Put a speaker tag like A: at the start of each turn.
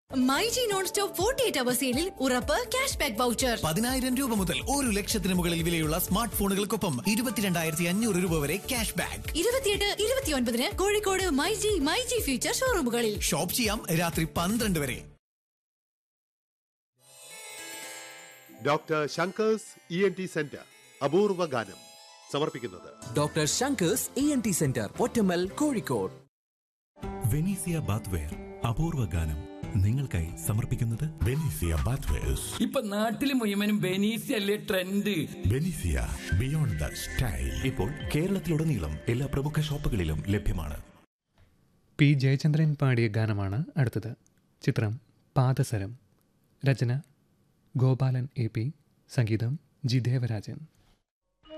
A: myG non stop forty eight hour സെയിലിൽ ഉറപ്പ് cash back voucher
B: പതിനായിരം രൂപ മുതൽ ഒരു ലക്ഷത്തിന് മുകളിൽ വിലയുള്ള സ്മാർട്ട് ഫോണുകൾക്കൊപ്പം ഇരുപത്തിരണ്ടായിരത്തി അഞ്ഞൂറ് രൂപ വരെ ക്യാഷ് ബാക്ക്
A: ഇരുപത്തിയെട്ട് ഇരുപത്തിയൊൻപതിന് കോഴിക്കോട് മൈജി മൈജി ഫ്യൂച്ചർ ഷോറൂമുകളിൽ
B: ഷോപ്പ് ചെയ്യാം രാത്രി പന്ത്രണ്ട് വരെ
C: doctor Shankar's E N T centre അപൂർവ ഗാനം സമർപ്പിക്കുന്നത്
D: doctor Shankar's E N T centre Ottammal Kozhikode
E: Venezia bathware അപൂർവ ഗാനം നിങ്ങൾക്കായി സമർപ്പിക്കുന്നത്
F: ബെനീസിയ ബാത്വേഴ്സ്
G: ഇപ്പൊ നാട്ടില് മുഴുവനും ബെനീസി അല്ലേ ട്രെൻഡ്
F: ബെനീസിയ ബിയോണ്ട് ദ സ്റ്റൈൽ
E: ഇപ്പോൾ കേരളത്തിലുടനീളം എല്ലാ പ്രമുഖ ഷോപ്പുകളിലും ലഭ്യമാണ്
H: പി ജയചന്ദ്രൻ പാടിയ ഗാനമാണ് അടുത്തത് ചിത്രം പാദസരം രചന ഗോപാലൻ എ പി സംഗീതം ജി ദേവരാജൻ